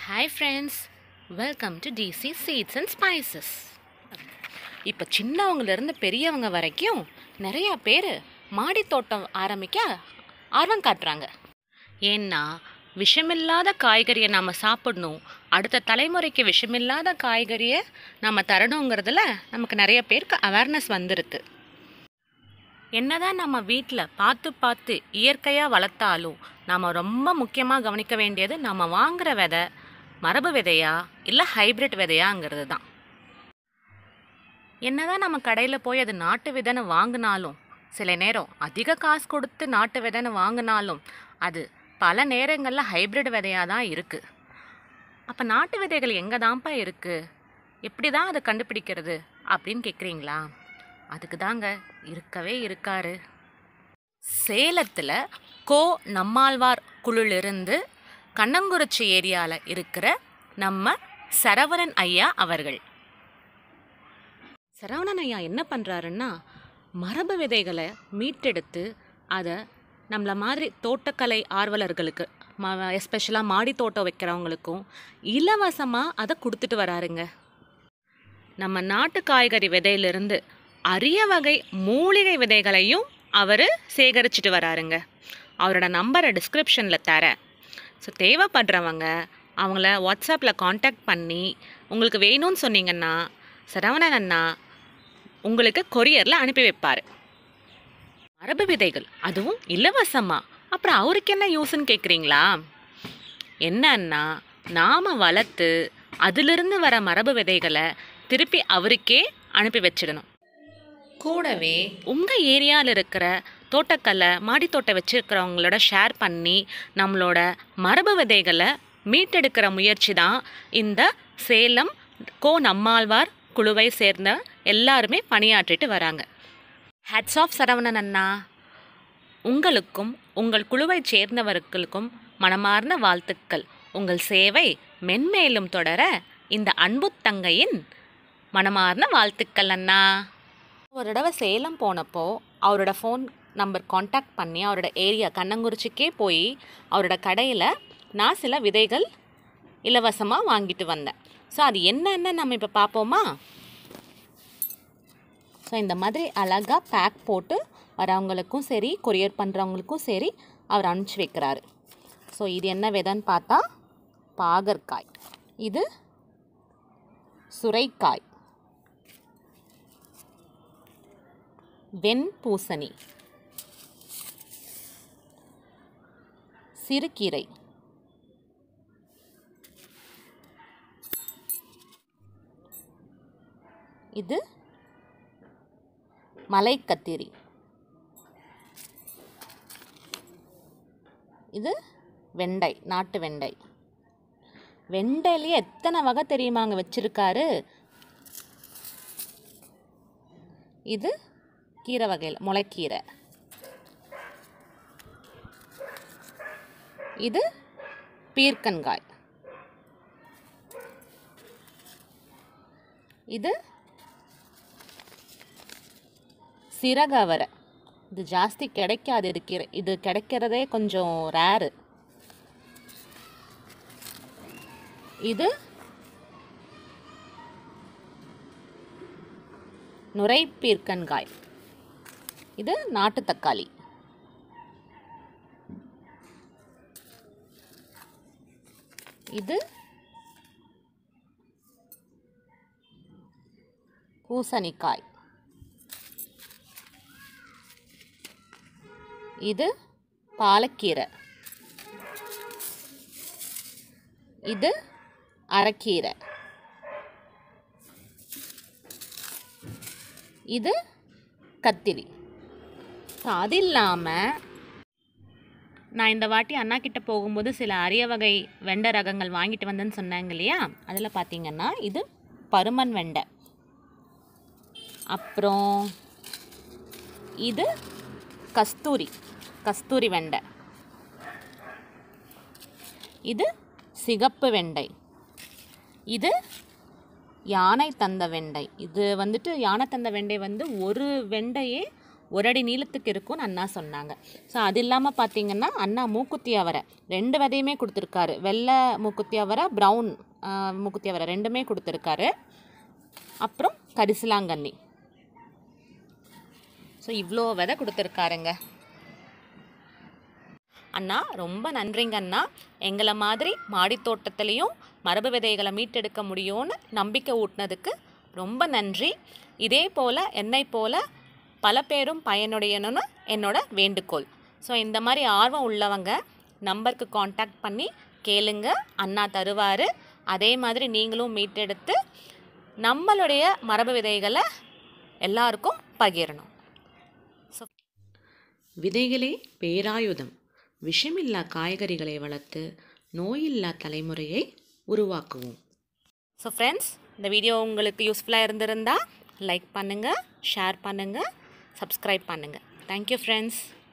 hi friends welcome to DC seeds and spices இப்போ சின்னவங்கலேருந்து பெரியவங்க வரைக்கும் நிறையா பேர் மாடி தோட்டம் ஆரம்பிக்க ஆர்வம் காட்டுறாங்க ஏன்னா விஷமில்லாத காய்கறியை நாம் சாப்பிடணும் அடுத்த தலைமுறைக்கு விஷமில்லாத காய்கறியை நம்ம தரணுங்கிறதுல நமக்கு நிறைய பேருக்கு அவேர்னஸ் வந்துருக்கு என்னதான் நம்ம வீட்டில் பார்த்து பார்த்து இயற்கையாக வளர்த்தாலும் நாம் ரொம்ப முக்கியமாக கவனிக்க வேண்டியது நம்ம வாங்குற விதை மரபு விதையா இல்லை ஹைப்ரிட் விதையாங்கிறது தான் என்னதான் நம்ம கடையில் போய் அது நாட்டு விதைன்னு வாங்கினாலும் சில நேரம் அதிக காசு கொடுத்து நாட்டு விதைன்னு வாங்கினாலும் அது பல நேரங்களில் ஹைப்ரிட் விதையாக தான் இருக்குது அப்போ நாட்டு விதைகள் எங்கே தான்ப்பா இருக்குது எப்படி தான் அதை கண்டுபிடிக்கிறது அப்படின்னு கேட்குறீங்களா அதுக்கு தாங்க இருக்கவே இருக்காரு சேலத்தில் கோ நம்மாழ்வார் குழுலிருந்து கண்ணங்குறிச்சி ஏரியாவில் இருக்கிற நம்ம சரவணன் ஐயா அவர்கள் சரவணன் ஐயா என்ன பண்ணுறாருன்னா மரபு விதைகளை மீட்டெடுத்து அதை நம்மள மாதிரி தோட்டக்கலை ஆர்வலர்களுக்கு ம எஸ்பெஷலாக மாடி தோட்டம் வைக்கிறவங்களுக்கும் இலவசமாக அதை கொடுத்துட்டு வராருங்க நம்ம நாட்டு காய்கறி விதையிலிருந்து அரிய வகை மூலிகை விதைகளையும் அவர் சேகரிச்சுட்டு வராருங்க அவரோட நம்பரை டிஸ்கிரிப்ஷனில் தரேன் ஸோ தேவைப்படுறவங்க அவங்கள வாட்ஸ்அப்பில் காண்டாக்ட் பண்ணி உங்களுக்கு வேணும்னு சொன்னீங்கன்னா சரவணன் அண்ணா உங்களுக்கு கொரியரில் அனுப்பி வைப்பார் மரபு விதைகள் அதுவும் இலவசமாக அப்புறம் அவருக்கு என்ன யூஸ்ன்னு கேட்குறீங்களா என்னன்னா நாம் வளர்த்து அதிலிருந்து வர மரபு விதைகளை திருப்பி அவருக்கே அனுப்பி வச்சிடணும் கூடவே உங்கள் ஏரியாவில் இருக்கிற தோட்டக்கலை மாடி தோட்டம் வச்சுருக்கிறவங்களோட ஷேர் பண்ணி நம்மளோட மரபு விதைகளை மீட்டெடுக்கிற முயற்சி தான் இந்த சேலம் கோ நம்மாழ்வார் குழுவை சேர்ந்த எல்லாருமே பணியாற்றிட்டு வராங்க ஹேட்ஸ் ஆஃப் சரவணன் அண்ணா உங்களுக்கும் உங்கள் குழுவைச் சேர்ந்தவர்களுக்கும் மனமார்ந்த வாழ்த்துக்கள் உங்கள் சேவை மென்மேலும் தொடர இந்த அன்பு தங்கையின் மனமார்ந்த வாழ்த்துக்கள் அண்ணா ஒரு தடவை சேலம் போனப்போ அவரோட ஃபோன் நம்பர் காண்டாக்ட் பண்ணி அவரோட ஏரியா கண்ணங்குறிச்சிக்கே போய் அவரோட கடையில் நான் சில விதைகள் இலவசமாக வாங்கிட்டு வந்தேன் ஸோ அது என்னென்னு நம்ம இப்போ பார்ப்போமா ஸோ இந்த மாதிரி அழகாக பேக் போட்டு வரவங்களுக்கும் சரி கொரியர் பண்ணுறவங்களுக்கும் சரி அவர் அனுப்பிச்சி வைக்கிறாரு ஸோ இது என்ன விதைன்னு பார்த்தா பாகற்காய் இது சுரைக்காய் வெண்பூசணி சிறுகீரை இது மலைக்கத்திரி இது வெண்டை நாட்டு வெண்டை வெண்டையிலேயே எத்தனை வகை தெரியுமாங்க வச்சிருக்காரு இது கீரை வகையில் முளைக்கீரை இது பீர்க்கன்காய் இது சிறகவரை இது ஜாஸ்தி கிடைக்காது இது கீரை இது கிடைக்கிறதே கொஞ்சம் ரேரு இது நுரைப்பீர்க்கன்காய் இது நாட்டு தக்காளி இது பூசணிக்காய் இது பாலக்கீரை இது அரைக்கீரை இது கத்திரி அது இல்லாமல் நான் இந்த வாட்டி அண்ணா கிட்ட போகும்போது சில அரிய வகை வெண்டை ரகங்கள் வாங்கிட்டு வந்தேன்னு சொன்னாங்க இல்லையா அதில் பார்த்தீங்கன்னா இது பருமன் வெண்டை அப்புறம் இது கஸ்தூரி கஸ்தூரி வெண்டை இது சிகப்பு வெண்டை இது யானை தந்த வெண்டை இது வந்துட்டு யானை தந்த வெண்டை வந்து ஒரு வெண்டையே ஒரு அடி நீளத்துக்கு இருக்கும்னு அண்ணா சொன்னாங்க ஸோ அது இல்லாமல் பார்த்தீங்கன்னா அண்ணா மூக்குத்தி அவரை ரெண்டு விதையுமே கொடுத்துருக்காரு வெள்ளை மூக்குத்தி அவரை ப்ரௌன் மூக்குத்தி அவரை ரெண்டுமே கொடுத்துருக்காரு அப்புறம் கரிசலாங்கண்ணி ஸோ இவ்வளோ விதை கொடுத்துருக்காருங்க அண்ணா ரொம்ப நன்றிங்க அண்ணா எங்களை மாதிரி மாடித் தோட்டத்துலேயும் மரபு விதைகளை மீட்டெடுக்க முடியும்னு நம்பிக்கை ஊட்டினதுக்கு ரொம்ப நன்றி இதே போல் என்னை போல் பல பேரும் பயனுடையணும்னு என்னோட வேண்டுகோள் ஸோ இந்த மாதிரி ஆர்வம் உள்ளவங்க நம்பருக்கு காண்டாக்ட் பண்ணி கேளுங்க அண்ணா தருவார் அதே மாதிரி நீங்களும் மீட்டெடுத்து நம்மளுடைய மரபு விதைகளை எல்லாருக்கும் பகிரணும் ஸோ விதைகளே பேராயுதம் விஷமில்லா காய்கறிகளை வளர்த்து நோயில்லா தலைமுறையை உருவாக்குவோம் ஸோ ஃப்ரெண்ட்ஸ் இந்த வீடியோ உங்களுக்கு யூஸ்ஃபுல்லாக இருந்திருந்தால் லைக் பண்ணுங்கள் ஷேர் பண்ணுங்கள் சப்ஸ்கிரைப் பண்ணுங்கள் தேங்க்யூ ஃப்ரெண்ட்ஸ்